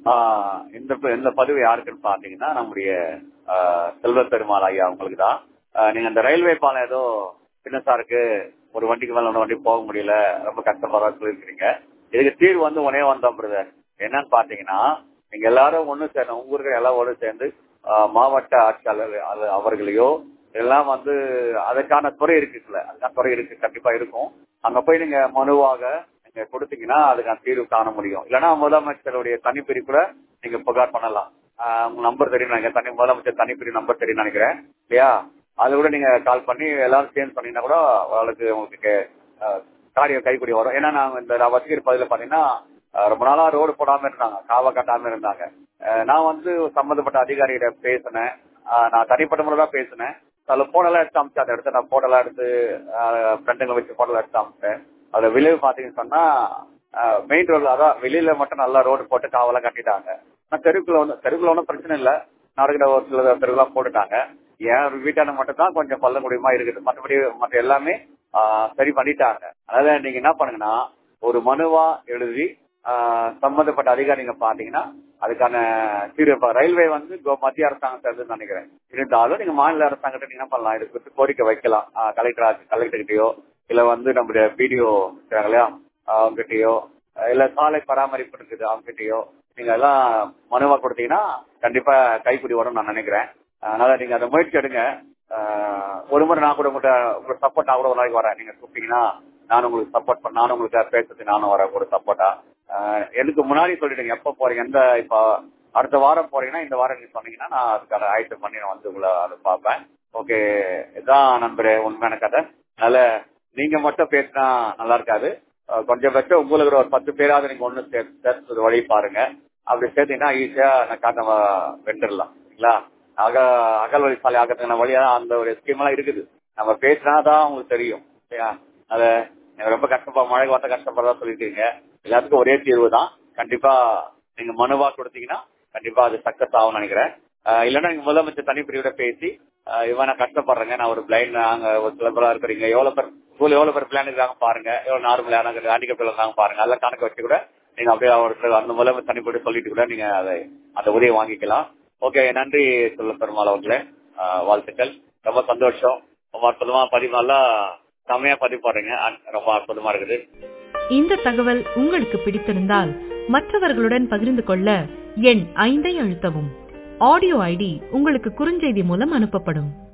ஆஹ் இந்த ப- இந்த பதிவு யாருக்குன்னு பாத்தீங்கன்னா நம்முடைய ஆஹ் செல்வ பெருமாள் ஐயா அவங்களுக்கு தான் ஆஹ் நீங்க இந்த ரயில்வே பாலம் ஏதோ சின்னசா இருக்கு ஒரு வண்டிக்கு மேல இன்னொரு வண்டி போக முடியல ரொம்ப கஷ்டப்படுறா சொல்லியிருக்கிறீங்க இதுக்கு தீர்வு வந்து உடனே வந்தோம் பிரதர் என்னன்னு பாத்தீங்கன்னா நீங்க எல்லாரும் ஒண்ணு சேரணும் உங்க இருக்கிற எல்லாம் ஒண்ணு சேர்ந்து ஆஹ் மாவட்ட ஆட்சியாளர் அது- அவர்களையோ எல்லாம் வந்து அதுக்கான துறை இருக்குல்ல அதுக்கான துறை இருக்கு கண்டிப்பா இருக்கும் அங்க போய் நீங்க மனுவாக நீங்க கொடுத்தீங்கன்னா அதுக்கான தீர்வு காண முடியும் இல்லைன்னா முதலமைச்சருடைய தனிப்பிரி கூட நீங்க புகார் பண்ணலாம் ஆஹ் உங்க நம்பர் தெரியும் நினைக்கிறேன் தனி முதலமைச்சர் தனிப்பிரி நம்பர் தெரியும் நினைக்கிறேன் இல்லையா அது கூட நீங்க கால் பண்ணி எல்லாரும் சேர்ந்து பண்ணீங்கன்னா கூட அவளுக்கு உங்களுக்கு ஆஹ், காரியம் கைப்பிடி வரும் ஏன்னா நாங்க இந்த வசதிகள் பதில பாத்தீங்கன்னா ஆஹ், ரொம்ப நாளா ரோடு போடாம இருந்தாங்க காவ கட்டாம இருந்தாங்க ஆஹ், நான் வந்து சம்பந்தப்பட்ட அதிகாரிகிட்ட பேசினேன் ஆஹ், நான் தனிப்பட்ட முறை தான் பேசினேன் அதுல போடலாம் எடுத்து அமிச்சேன் அந்த இடத்த நான் போடலாம் எடுத்து ஃப்ரெண்டுங்களை வச்சு போடலாம் எடுத்து அமிச்சேன் அதுல விளைவு பாத்தீங்கன்னு சொன்னா மெயின் ரோட்ல அதான் வெளியில மட்டும் நல்லா ரோடு போட்டு காவலாம் கட்டிட்டாங்க ஆனா தெருக்குள்ள வந்து தெருக்குள்ள ஒன்றும் பிரச்சனை இல்ல நடுக்கிற ஒரு சில தெருவுலாம் போட்டுட்டாங்க என் வீட்டான மட்டும் தான் கொஞ்சம் பல்ல முடியுமா இருக்குது மற்றபடி மற்ற எல்லாமே ஆஹ், சரி பண்ணிட்டாங்க அதனால நீங்க என்ன பண்ணுங்கன்னா ஒரு மனுவா எழுதி ஆஹ், சம்பந்தப்பட்ட அதிகாரிங்க பாத்தீங்கன்னா அதுக்கான தீர்வு இப்ப ரயில்வே வந்து கோ- மத்திய அரசாங்கம் சேர்ந்து நினைக்கிறேன் இருந்தாலும் நீங்க மாநில அரசாங்கத்தை நீங்க என்ன பண்ணலாம் இதுக்கு குறித்து கோரிக்கை வைக்கலாம் கலெக்டர் கலெக்டர் கிட்டயோ இல்ல வந்து நம்முடைய பிடிஓ இருக்காங்க இல்லையா அவங்ககிட்டயோ இல்ல சாலை பராமரிப்பு இருக்குது அவங்ககிட்டயோ நீங்க எல்லாம் மனுவா கொடுத்தீங்கன்னா கண்டிப்பா கைப்பிடி வரும்னு நான் நினைக்கிறேன் அதனால நீங்க அதை முயற்சி எடுங்க ஆஹ் ஒரு முறை நான் கூட உங்கள்கிட்ட உங்களுக்கு சப்போர்ட் நான் கூட ஒரு நாளைக்கு வரேன் நீங்க கூப்பிட்டீங்கன்னா நானும் உங்களுக்கு சப்போர்ட் பண்ண நானும் உங்களுக்கு பேசுறதுக்கு நானும் வரேன் கூட சப்போர்ட்டா எனக்கு முன்னாடி சொல்லிடுங்க எப்ப போறீங்க எந்த இப்போ அடுத்த வாரம் போறீங்கன்னா இந்த வாரம் நீங்க சொன்னீங்கன்னா நான் அதுக்கான ஆயத்தம் பண்ணி நான் வந்து உங்களை அதை பார்ப்பேன் ஓகே இதான் நண்பரே உண்மையான கதை அதனால நீங்க மட்டும் பேசினா நல்லா இருக்காது அஹ் கொஞ்சம் பட்சம் உங்களுக்கு ஒரு பத்து பேராவது நீங்க ஒண்ணு சேர்த்து சேர்த்து வழி பாருங்க அப்படி சேர்த்தீங்கன்னா ஈஸியா நான் காட்ட வெண்டுடலாம் சரிங்களா அக அகல்வழி சாலை ஆக்கிறதுக்கான வழியா அந்த ஒரு ஸ்கீம் எல்லாம் இருக்குது நம்ம பேசினாதான் உங்களுக்கு தெரியும் சரியா அத எனக்கு ரொம்ப கஷ்டப்பா மழை வார்த்தை கஷ்டப்படுறதா சொல்லிட்டீங்க எல்லாத்துக்கும் ஒரே தீர்வு தான் கண்டிப்பா நீங்க மனுவா கொடுத்தீங்கன்னா கண்டிப்பா அது சக்சஸ் ஆகும்னு நினைக்கிறேன் ஆஹ் இல்லைன்னா நீங்க முதலமைச்சர் தனிப்பிரிவிட பேசி ஆஹ் இவன் நான் கஷ்டப்படுறேங்க நான் ஒரு பிளைண்ட் நாங்க ஒரு சில பேரா இருக்கிறீங்க எவ்வளவு பேர் ஸ்கூல் எவ்வளவு பேர் பிளான் இருக்காங்க பாருங்க எவ்வளவு நார்மலான ஹேண்டிகேப் இருக்காங்க பாருங்க அதெல்லாம் கணக்கு வச்சு கூட நீங்க அப்படியே அவருக்கு அந்த முதலமைச்சர் தனிப்பட்டு சொல்லிட்டு கூட நீங்க அதை அந்த உதவியை வாங்கிக்கலாம் ஓகே நன்றி சொல்ல பெருமாள் அவர்களே ஆஹ் வாழ்த்துக்கள் ரொம்ப சந்தோஷம் ரொம்ப அற்புதமா பதிவு நல்லா செம்மையா பதிவு போடுறீங்க அ- ரொம்ப அற்புதமா இருக்குது இந்த தகவல் உங்களுக்கு பிடித்திருந்தால் மற்றவர்களுடன் பகிர்ந்து கொள்ள எண் ஐந்தை அழுத்தவும் ஆடியோ ஐடி உங்களுக்கு குறுஞ்செய்தி மூலம் அனுப்பப்படும்